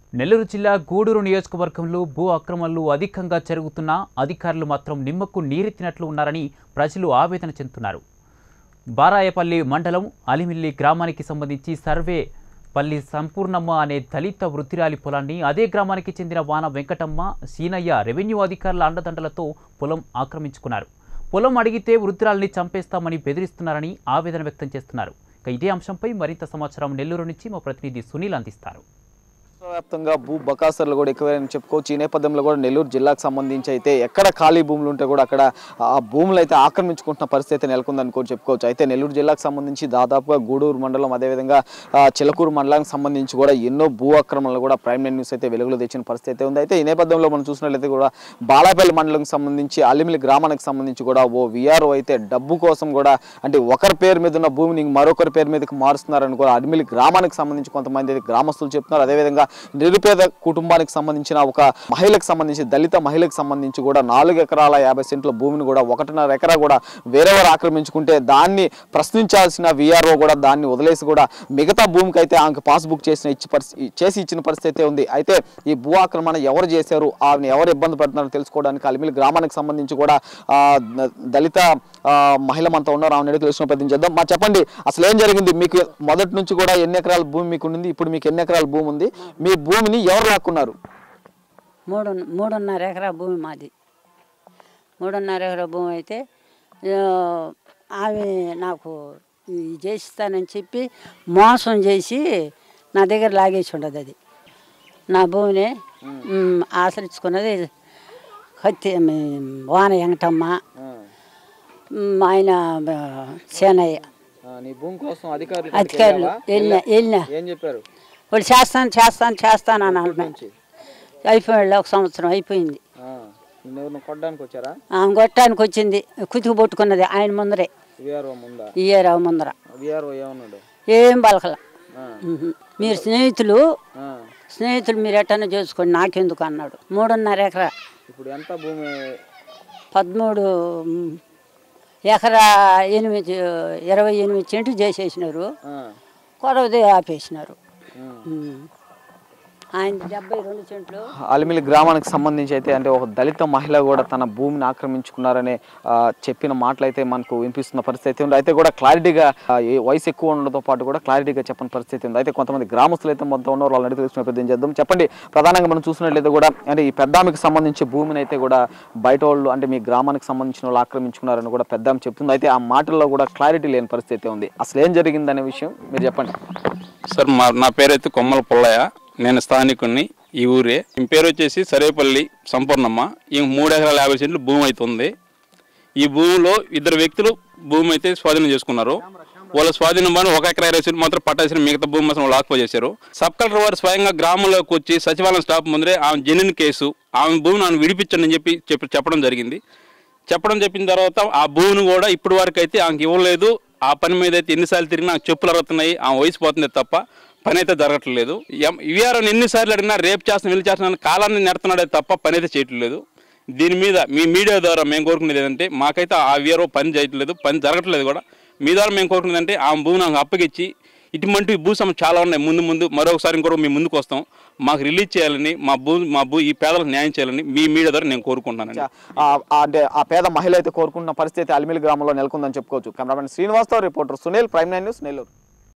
నెల్లూరు జిల్లా గూడూరు నియోజకవర్గంలో భూ అక్రమాలు అధికంగా జరుగుతున్నా అధికారులు మాత్రం నిమ్మకు నీరెత్తినట్లు ఉన్నారని ప్రజలు ఆవేదన చెందుతున్నారు బారాయపల్లి మండలం అలిమిల్లి గ్రామానికి సంబంధించి సర్వే పల్లి సంపూర్ణమ్మ అనే దళిత వృత్తిరాలి పొలాన్ని అదే గ్రామానికి చెందిన వాన వెంకటమ్మ సీనయ్య రెవెన్యూ అధికారుల అండదండలతో పొలం ఆక్రమించుకున్నారు పొలం అడిగితే వృత్తిరాల్ని చంపేస్తామని బెదిరిస్తున్నారని ఆవేదన వ్యక్తం చేస్తున్నారు ఇక ఇదే అంశంపై మరింత సమాచారం నెల్లూరు నుంచి మా ప్రతినిధి సునీల్ అందిస్తారు రాష్ట్ర వ్యాప్తంగా భూ బకాసర్లు కూడా ఎక్కువైనా చెప్పుకోవచ్చు ఈ నేపథ్యంలో కూడా నెల్లూరు జిల్లాకు సంబంధించి అయితే ఎక్కడ ఖాళీ భూములు ఉంటే కూడా అక్కడ ఆ భూములు అయితే ఆక్రమించుకుంటున్న పరిస్థితి నెలకొందని కూడా చెప్పుకోవచ్చు అయితే నెల్లూరు జిల్లాకు సంబంధించి దాదాపుగా గూడూరు మండలం అదేవిధంగా ఆ, చిలకూరు మండలానికి సంబంధించి కూడా ఎన్నో భూ ఆక్రమణలు కూడా ప్రైమ్ లైన్ న్యూస్ అయితే వెలుగులో తెచ్చిన పరిస్థితి అయితే ఉంది అయితే ఈ నేపథ్యంలో మనం చూసినట్లయితే కూడా బాలాపల్లి మండలంకి సంబంధించి అల్లిమిలి గ్రామానికి సంబంధించి కూడా ఓ విఆర్ఓ అయితే డబ్బు కోసం కూడా అంటే ఒకరి పేరు మీద ఉన్న భూమిని మరొకరి పేరు మీదకి మారుస్తున్నారని కూడా అడిమిలి గ్రామానికి సంబంధించి కొంతమంది అయితే గ్రామస్తులు చెప్తున్నారు అదేవిధంగా నిరుపేద కుటుంబానికి సంబంధించిన ఒక మహిళకు సంబంధించి దళిత మహిళకు సంబంధించి కూడా నాలుగు ఎకరాల యాభై సెంట్ల భూమిని కూడా ఒకటిన్నర ఎకరా కూడా వేరేవారు ఆక్రమించుకుంటే దాన్ని ప్రశ్నించాల్సిన విఆర్ఓ కూడా దాన్ని వదిలేసి కూడా మిగతా భూమికి అయితే ఆమెకు పాస్బుక్ చేసిన ఇచ్చి పరిస్థితి చేసి ఇచ్చిన పరిస్థితి అయితే ఉంది అయితే ఈ భూ ఆక్రమణ ఎవరు చేశారు ఆమెను ఎవరు ఇబ్బంది పెడుతున్నారో తెలుసుకోవడానికి అలిమిలి గ్రామానికి సంబంధించి కూడా ఆ, ద- దళిత ఆ, మహిళ మనతో ఉన్నారు ఆమెను అడిగి తెలుసుకునే ప్రయత్నం చేద్దాం మా చెప్పండి అసలు ఏం జరిగింది మీకు మొదటి నుంచి కూడా ఎన్ని ఎకరాల భూమి మీకు ఉంది ఇప్పుడు మీకు ఎన్ని ఎకరాల భూమి ఉంది మీ భూమిని ఎవరు లాక్కున్నారు మూడు మూడున్నర ఎకరా భూమి మాది మూడున్నర ఎకరా భూమి అయితే ఆ, ఆమె నాకు ఇది చేసిస్తానని చెప్పి మోసం చేసి నా దగ్గర లాగేసి ఉండదు అది నా భూమిని మ్, ఆశ్రయించుకున్నది కత్తి మ్, వాన వెంకటమ్మ మ్, ఆయన ఆ, సేనయ్య నీ భూమి కోసం అధికారులు అధికారులు వెళ్ళిన వెళ్ళిన ఏం చెప్పారు వాళ్ళు చేస్తాను చేస్తాను చేస్తాను అని అంటున్నాను అయిపోయాడు ఒక సంవత్సరం అయిపోయింది నిన్ను కొట్టడానికి వచ్చారా ఆమె కొట్టడానికి వచ్చింది కుతుకు పట్టుకున్నది ఆయన ముందరే విఆర్ఓ ముందా ఇయ్యారావు ముందర విఆర్ఓ ఏమన్నాడు ఏం పలకల ఉహు. మీరు స్నేహితులు స్నేహితులు మీరు ఎట్టన్నా చేసుకోండి నాకెందుకు అన్నాడు మూడున్నర ఎకరా ఇప్పుడు ఎంత భూమి పదమూడు మ్, ఎకరా ఎనిమిది ఇరవై ఎనిమిది చెంటు చేసేసినారు కొరవది ఆపేసినారు ఉమ్. ఆయన డెబ్బై రెండు చెంట్లు అలిమిలి గ్రామానికి సంబంధించి అయితే అంటే ఒక దళిత మహిళ కూడా తన భూమిని ఆక్రమించుకున్నారనే ఆ, చెప్పిన మాటలు అయితే మనకు వినిపిస్తున్న పరిస్థితి అయితే ఉంది అయితే కూడా క్లారిటీగా ఆ, ఏ వయసు ఎక్కువ ఉండడంతో పాటు కూడా క్లారిటీగా చెప్పని పరిస్థితి ఉంది అయితే కొంతమంది గ్రామస్తులు అయితే మొత్తం ఉన్నారు వాళ్ళని అడిగి తెలుసుకునే ప్రయత్నం చేద్దాం చెప్పండి ప్రధానంగా మనం చూసినట్లయితే కూడా అంటే ఈ పెద్దామికి సంబంధించి భూమిని అయితే కూడా బయట వాళ్ళు అంటే మీ గ్రామానికి సంబంధించిన వాళ్ళు ఆక్రమించుకున్నారని కూడా పెద్దామి చెప్తుంది అయితే ఆ మాటల్లో కూడా క్లారిటీ లేని పరిస్థితి ఉంది అసలు ఏం జరిగిందనే విషయం మీరు చెప్పండి సార్ మా నా పేరైతే కొమ్మల పుల్లయ్య నేను స్థానికుడిని ఈ ఊరే ఈ పేరు వచ్చేసి సరేపల్లి సంపూర్ణమ్మ ఈ మూడు ఎకరాల యాభై సెంట్లు భూమి అయితే ఉంది ఈ భూమిలో ఇద్దరు వ్యక్తులు భూమి అయితే స్వాధీనం చేసుకున్నారు వాళ్ళ స్వాధీనం పని ఒక ఎకరా ఇరవై సెంట్లు మాత్రం పట్టాల్సిన మిగతా భూమి మాత్రం వాళ్ళు ఆక్యుపై చేశారు సబ్ కలెక్టర్ వారు స్వయంగా గ్రామంలోకి వచ్చి సచివాలయం స్టాఫ్ ముందరే ఆమె జెన్యున్ కేసు ఆమె భూమిని ఆమె విడిపించండి అని చెప్పి చెప్పి చెప్పడం జరిగింది చెప్పడం చెప్పిన తర్వాత ఆ భూమిని కూడా ఇప్పటి వరకు అయితే ఆమెకి ఇవ్వలేదు ఆ పని మీద అయితే ఎన్నిసార్లు తిరిగినా ఆమెకు చెప్పులు అరుగుతున్నాయి ఆమె వయసు పోతుంది తప్ప పని అయితే జరగట్లేదు ఇవిఆర్ఓని ఎన్నిసార్లు అడిగినా రేపు చేస్తాను వెళ్ళి చేస్తున్నాను కాలాన్ని నెడుతున్నాడే తప్ప పని అయితే చేయట్లేదు దీని మీద మీ మీడియా ద్వారా మేము కోరుకునేది ఏంటంటే మాకైతే ఆ విఆర్ఓ పని చేయట్లేదు పని జరగట్లేదు కూడా మీ ద్వారా మేము కోరుకునేది అంటే ఆ భూమిని నాకు అప్పగిచ్చి ఇటువంటి భూ సమస్యలు చాలా ఉన్నాయి ముందు ముందు మరొకసారి ఇంకొక మీ ముందుకు వస్తాం మాకు రిలీజ్ చేయాలని మా భూ మా భూ ఈ పేదలకు న్యాయం చేయాలని మీ మీడియా ద్వారా నేను కోరుకుంటున్నానండి ఆ- ఆ అంటే ఆ పేద మహిళ అయితే కోరుకుంటున్న పరిస్థితి అలిమిలి గ్రామంలో నెలకొందని చెప్పుకోవచ్చు కెమెరామెన్ శ్రీనివాస్తో reporter Sunil prime nine news Nellore